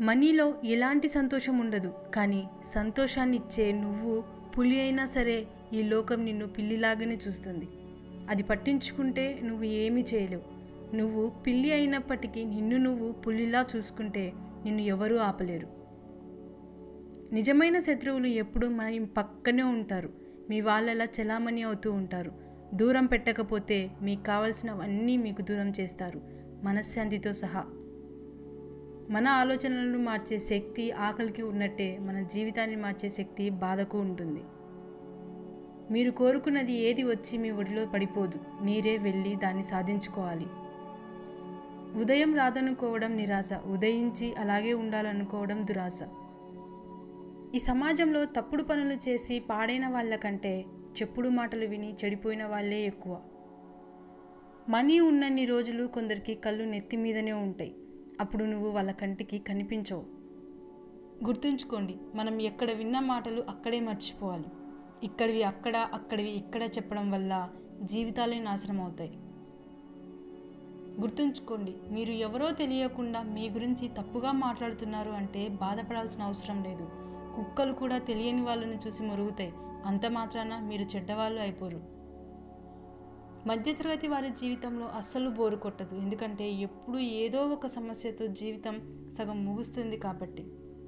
మనీలో ఎలాంటి సంతోషం ఉండదు కానీ సంతోషాన్ని ఇచ్చే నువ్వు పులి అయినా సరే ఈ లోకం నిన్ను పిల్లిలాగానే చూస్తుంది అది పట్టించుకుంటే నువ్వు ఏమీ చేయలేవు నువ్వు పిల్లి అయినప్పటికీ నిన్ను నువ్వు పులిలా చూసుకుంటే నిన్ను ఎవరూ ఆపలేరు నిజమైన శత్రువులు ఎప్పుడూ మన పక్కనే ఉంటారు మీ వాళ్ళలా చలామణి అవుతూ ఉంటారు దూరం పెట్టకపోతే మీకు కావలసినవన్నీ మీకు దూరం చేస్తారు మనశ్శాంతితో సహా మన ఆలోచనలను మార్చే శక్తి ఆకలికి ఉన్నట్టే మన జీవితాన్ని మార్చే శక్తి బాధకు ఉంటుంది మీరు కోరుకున్నది ఏది వచ్చి మీ ఒడిలో పడిపోదు మీరే వెళ్ళి దాన్ని సాధించుకోవాలి ఉదయం రాదనుకోవడం నిరాశ ఉదయించి అలాగే ఉండాలనుకోవడం దురాశ ఈ సమాజంలో తప్పుడు పనులు చేసి పాడైన వాళ్ళ కంటే చెప్పుడు మాటలు విని చెడిపోయిన వాళ్ళే ఎక్కువ మనీ ఉన్నన్ని రోజులు కొందరికి కళ్ళు నెత్తి మీదనే ఉంటాయి అప్పుడు నువ్వు వాళ్ళ కంటికి కనిపించవు గుర్తుంచుకోండి మనం ఎక్కడ విన్న మాటలు అక్కడే మర్చిపోవాలి ఇక్కడివి అక్కడ అక్కడివి ఇక్కడ చెప్పడం వల్ల జీవితాలే నాశనం అవుతాయి గుర్తుంచుకోండి మీరు ఎవరో తెలియకుండా మీ గురించి తప్పుగా మాట్లాడుతున్నారు అంటే బాధపడాల్సిన అవసరం లేదు కుక్కలు కూడా తెలియని వాళ్ళని చూసి మొరుగుతాయి అంత మాత్రాన మీరు చెడ్డవాళ్ళు అయిపోరు మధ్యతరగతి వారి జీవితంలో అస్సలు బోరు కొట్టదు ఎందుకంటే ఎప్పుడు ఏదో ఒక సమస్యతో జీవితం సగం ముగుస్తుంది కాబట్టి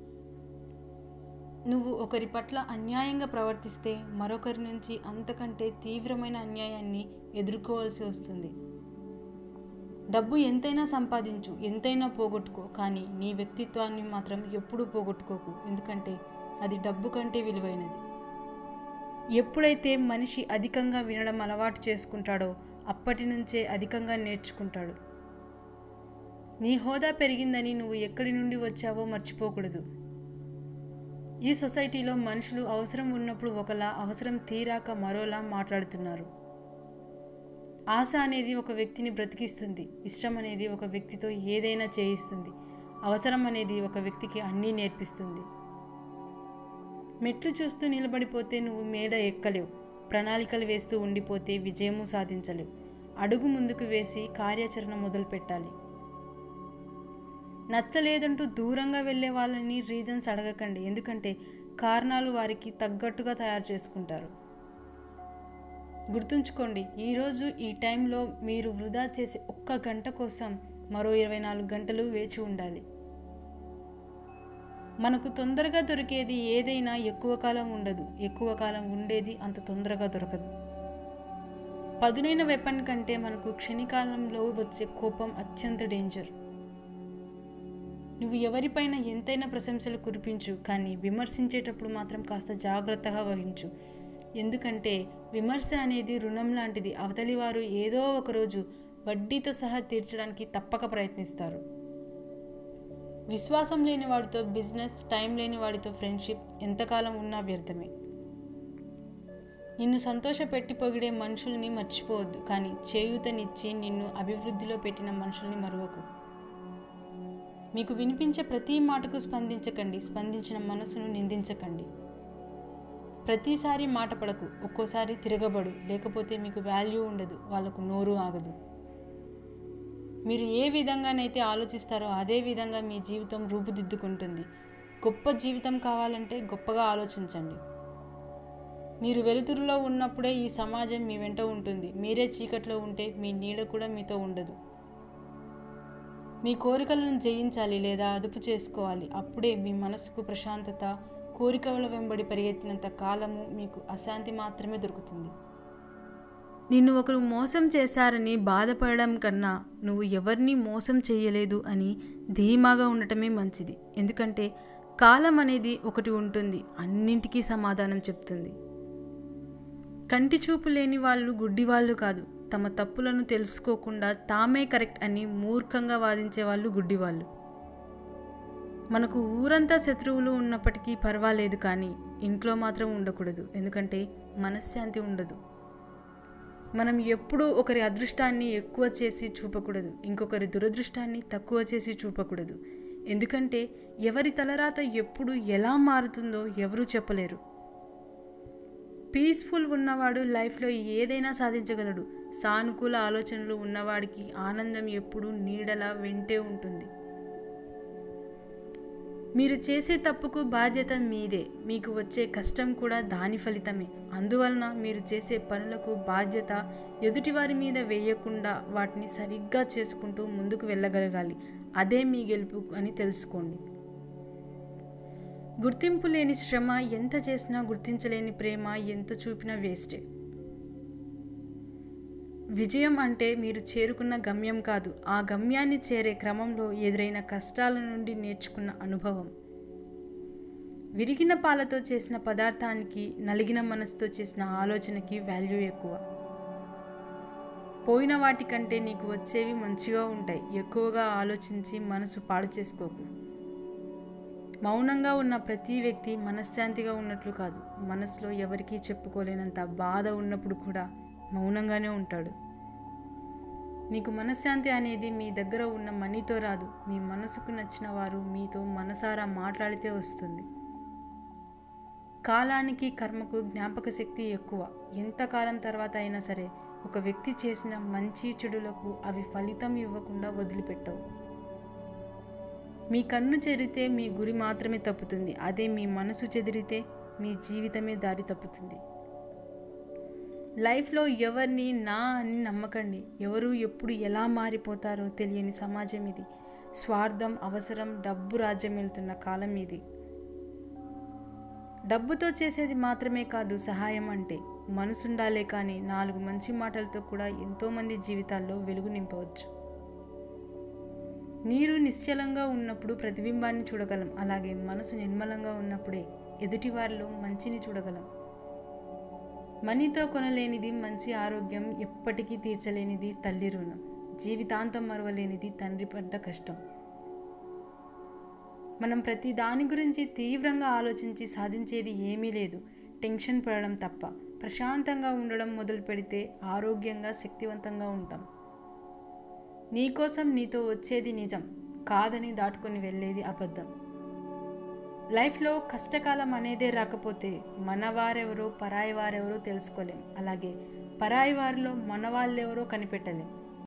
నువ్వు ఒకరి పట్ల అన్యాయంగా ప్రవర్తిస్తే మరొకరి నుంచి అంతకంటే తీవ్రమైన అన్యాయాన్ని ఎదుర్కోవాల్సి వస్తుంది డబ్బు ఎంతైనా సంపాదించు ఎంతైనా పోగొట్టుకో కానీ నీ వ్యక్తిత్వాన్ని మాత్రం ఎప్పుడూ పోగొట్టుకోకు ఎందుకంటే అది డబ్బు కంటే విలువైనది ఎప్పుడైతే మనిషి అధికంగా వినడం అలవాటు చేసుకుంటాడో అప్పటి నుంచే అధికంగా నేర్చుకుంటాడు నీ హోదా పెరిగిందని నువ్వు ఎక్కడి నుండి వచ్చావో మర్చిపోకూడదు ఈ సొసైటీలో మనుషులు అవసరం ఉన్నప్పుడు ఒకలా అవసరం తీరాక మరోలా మాట్లాడుతున్నారు ఆశ అనేది ఒక వ్యక్తిని బ్రతికిస్తుంది ఇష్టం అనేది ఒక వ్యక్తితో ఏదైనా చేయిస్తుంది అవసరం అనేది ఒక వ్యక్తికి అన్నీ నేర్పిస్తుంది మెట్లు చూస్తూ నిలబడిపోతే నువ్వు మేడ ఎక్కలేవు ప్రణాళికలు వేస్తూ ఉండిపోతే విజయము సాధించలేవు అడుగు ముందుకు వేసి కార్యాచరణ మొదలు పెట్టాలి నచ్చలేదంటూ దూరంగా వెళ్ళే వాళ్ళని రీజన్స్ అడగకండి ఎందుకంటే కారణాలు వారికి తగ్గట్టుగా తయారు చేసుకుంటారు గుర్తుంచుకోండి ఈరోజు ఈ టైంలో మీరు వృధా చేసే ఒక్క గంట కోసం మరో ఇరవై నాలుగు గంటలు వేచి ఉండాలి మనకు తొందరగా దొరికేది ఏదైనా ఎక్కువ కాలం ఉండదు ఎక్కువ కాలం ఉండేది అంత తొందరగా దొరకదు పదునైన వెపన్ కంటే మనకు క్షణికాలంలో వచ్చే కోపం అత్యంత డేంజర్ నువ్వు ఎవరిపైన ఎంతైనా ప్రశంసలు కురిపించు కానీ విమర్శించేటప్పుడు మాత్రం కాస్త జాగ్రత్తగా వహించు ఎందుకంటే విమర్శ అనేది రుణం లాంటిది అవతలి వారు ఏదో ఒకరోజు వడ్డీతో సహా తీర్చడానికి తప్పక ప్రయత్నిస్తారు విశ్వాసం లేని వాడితో బిజినెస్ టైం లేని వాడితో ఫ్రెండ్షిప్ ఎంతకాలం ఉన్నా వ్యర్థమే నిన్ను సంతోషపెట్టి పొగిడే మనుషుల్ని మర్చిపోవద్దు కానీ చేయూతనిచ్చి నిన్ను అభివృద్ధిలో పెట్టిన మనుషుల్ని మరువకు మీకు వినిపించే ప్రతి మాటకు స్పందించకండి స్పందించిన మనసును నిందించకండి ప్రతిసారి మాట పడకు ఒక్కోసారి తిరగబడు లేకపోతే మీకు వాల్యూ ఉండదు వాళ్ళకు నోరు ఆగదు మీరు ఏ విధంగానైతే ఆలోచిస్తారో అదే విధంగా మీ జీవితం రూపుదిద్దుకుంటుంది గొప్ప జీవితం కావాలంటే గొప్పగా ఆలోచించండి మీరు వెలుతురులో ఉన్నప్పుడే ఈ సమాజం మీ వెంట ఉంటుంది మీరే చీకట్లో ఉంటే మీ నీడ కూడా మీతో ఉండదు మీ కోరికలను జయించాలి లేదా అదుపు చేసుకోవాలి అప్పుడే మీ మనసుకు ప్రశాంతత కోరికల వెంబడి పరిగెత్తినంత కాలము మీకు అశాంతి మాత్రమే దొరుకుతుంది నిన్ను ఒకరు మోసం చేశారని బాధపడడం కన్నా నువ్వు ఎవరిని మోసం చేయలేదు అని ధీమాగా ఉండటమే మంచిది ఎందుకంటే కాలం అనేది ఒకటి ఉంటుంది అన్నింటికీ సమాధానం చెప్తుంది కంటి చూపు లేని వాళ్ళు గుడ్డి వాళ్ళు కాదు తమ తప్పులను తెలుసుకోకుండా తామే కరెక్ట్ అని మూర్ఖంగా వాదించే వాళ్ళు గుడ్డివాళ్ళు మనకు ఊరంతా శత్రువులు ఉన్నప్పటికీ పర్వాలేదు కానీ ఇంట్లో మాత్రం ఉండకూడదు ఎందుకంటే మనశ్శాంతి ఉండదు మనం ఎప్పుడూ ఒకరి అదృష్టాన్ని ఎక్కువ చేసి చూపకూడదు ఇంకొకరి దురదృష్టాన్ని తక్కువ చేసి చూపకూడదు ఎందుకంటే ఎవరి తలరాత ఎప్పుడు ఎలా మారుతుందో ఎవరూ చెప్పలేరు పీస్ఫుల్ ఉన్నవాడు లైఫ్లో ఏదైనా సాధించగలడు సానుకూల ఆలోచనలు ఉన్నవాడికి ఆనందం ఎప్పుడూ నీడలా వెంటే ఉంటుంది మీరు చేసే తప్పుకు బాధ్యత మీదే మీకు వచ్చే కష్టం కూడా దాని ఫలితమే అందువలన మీరు చేసే పనులకు బాధ్యత ఎదుటివారి మీద వేయకుండా వాటిని సరిగ్గా చేసుకుంటూ ముందుకు వెళ్ళగలగాలి అదే మీ గెలుపు అని తెలుసుకోండి గుర్తింపు లేని శ్రమ ఎంత చేసినా గుర్తించలేని ప్రేమ ఎంత చూపినా వేస్టే విజయం అంటే మీరు చేరుకున్న గమ్యం కాదు ఆ గమ్యాన్ని చేరే క్రమంలో ఎదురైన కష్టాల నుండి నేర్చుకున్న అనుభవం విరిగిన పాలతో చేసిన పదార్థానికి నలిగిన మనసుతో చేసిన ఆలోచనకి వాల్యూ ఎక్కువ పోయిన వాటికంటే నీకు వచ్చేవి మంచిగా ఉంటాయి ఎక్కువగా ఆలోచించి మనసు పాడు చేసుకోకు మౌనంగా ఉన్న ప్రతి వ్యక్తి మనశ్శాంతిగా ఉన్నట్లు కాదు మనసులో ఎవరికీ చెప్పుకోలేనంత బాధ ఉన్నప్పుడు కూడా మౌనంగానే ఉంటాడు మీకు మనశ్శాంతి అనేది మీ దగ్గర ఉన్న మనీతో రాదు మీ మనసుకు నచ్చిన వారు మీతో మనసారా మాట్లాడితే వస్తుంది కాలానికి కర్మకు జ్ఞాపక శక్తి ఎక్కువ ఎంతకాలం తర్వాత అయినా సరే ఒక వ్యక్తి చేసిన మంచి చెడులకు అవి ఫలితం ఇవ్వకుండా వదిలిపెట్టవు మీ కన్ను చెరితే మీ గురి మాత్రమే తప్పుతుంది అదే మీ మనసు చెదిరితే మీ జీవితమే దారి తప్పుతుంది లైఫ్లో ఎవరిని నా అని నమ్మకండి ఎవరు ఎప్పుడు ఎలా మారిపోతారో తెలియని సమాజం ఇది స్వార్థం అవసరం డబ్బు రాజ్యం వెళ్తున్న కాలం ఇది డబ్బుతో చేసేది మాత్రమే కాదు సహాయం అంటే మనసుండాలే కానీ నాలుగు మంచి మాటలతో కూడా ఎంతోమంది జీవితాల్లో వెలుగు నింపవచ్చు నీరు నిశ్చలంగా ఉన్నప్పుడు ప్రతిబింబాన్ని చూడగలం అలాగే మనసు నిర్మలంగా ఉన్నప్పుడే ఎదుటివారిలో మంచిని చూడగలం మనీతో కొనలేనిది మంచి ఆరోగ్యం ఎప్పటికీ తీర్చలేనిది తల్లి రుణం జీవితాంతం మరవలేనిది తండ్రి పడ్డ కష్టం మనం ప్రతి దాని గురించి తీవ్రంగా ఆలోచించి సాధించేది ఏమీ లేదు టెన్షన్ పడడం తప్ప ప్రశాంతంగా ఉండడం మొదలు పెడితే ఆరోగ్యంగా శక్తివంతంగా ఉంటాం నీకోసం నీతో వచ్చేది నిజం కాదని దాటుకొని వెళ్ళేది అబద్ధం లైఫ్లో కష్టకాలం అనేదే రాకపోతే మనవారెవరో పరాయి వారెవరో తెలుసుకోలేం అలాగే పరాయి వారిలో మన వాళ్ళెవరో కనిపెట్టలేం